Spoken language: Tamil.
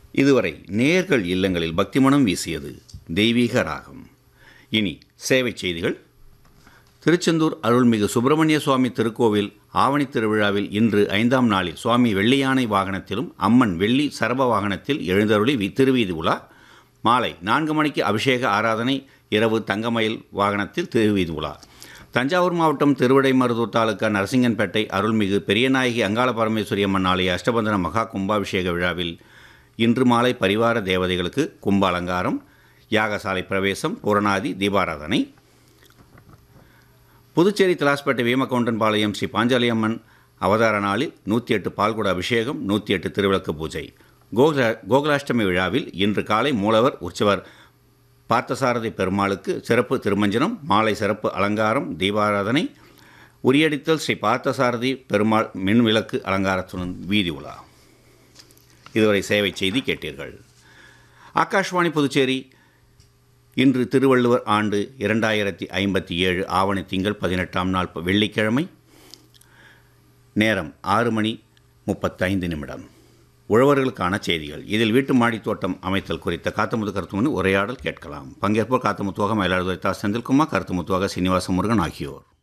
இதுவரை நேர்கள் இல்லங்களில் பக்திமனம் வீசியது தெய்வீக ராகம் இனி சேவை செய்திகள் திருச்செந்தூர் அருள்மிகு சுப்பிரமணிய சுவாமி திருக்கோவில் ஆவணி திருவிழாவில் இன்று ஐந்தாம் நாளில் சுவாமி வெள்ளியானை வாகனத்திலும் அம்மன் வெள்ளி சரப வாகனத்தில் எழுந்தருளி வி- திருவீதி உலா மாலை நான்கு மணிக்கு அபிஷேக ஆராதனை இரவு தங்கமயில் வாகனத்தில் திருவீதி உலா தஞ்சாவூர் மாவட்டம் திருவிடைமருதூர் தாலுக்கா நரசிங்கன்பேட்டை அருள்மிகு பெரியநாயகி அங்காள பரமேஸ்வரி அம்மன் ஆலய அஷ்டபந்தன மகா கும்பாபிஷேக விழாவில் இன்று மாலை பரிவார தேவதைகளுக்கு கும்ப அலங்காரம் யாகசாலை பிரவேசம் புறநாதி தீபாராதனை புதுச்சேரி திலாஸ்பேட்டை வீமகவுண்டன் பாளையம் ஸ்ரீ பாஞ்சாலி அம்மன் அவதார நாளில் நூற்றி எட்டு பால்குட அபிஷேகம் நூற்றி எட்டு திருவிளக்கு பூஜை கோகுல கோகுலாஷ்டமி விழாவில் இன்று காலை மூலவர் உற்சவர் பார்த்தசாரதி பெருமாளுக்கு சிறப்பு திருமஞ்சனம் மாலை சிறப்பு அலங்காரம் தீபாராதனை உரியடித்தல் ஸ்ரீ பார்த்தசாரதி பெருமாள் மின் விளக்கு அலங்காரத்துடன் வீதி உலா இதுவரை சேவை செய்தி கேட்டீர்கள் ஆகாஷ்வாணி புதுச்சேரி இன்று திருவள்ளுவர் ஆண்டு இரண்டாயிரத்தி ஐம்பத்தி ஏழு ஆவணி திங்கள் பதினெட்டாம் நாள் ப- வெள்ளிக்கிழமை நேரம் ஆறு மணி முப்பத்தைந்து நிமிடம் உழவர்களுக்கான செய்திகள் இதில் வீட்டு மாடித் தோட்டம் அமைத்தல் குறித்த காத்தமுத்து கருத்துமனு உரையாடல் கேட்கலாம் பங்கேற்போர் காத்தமுத்துவாக மயிலாடுதுறை தா செந்தில்குமார் கருத்துமுத்துவாக சீனிவாச முருகன் ஆகியோர்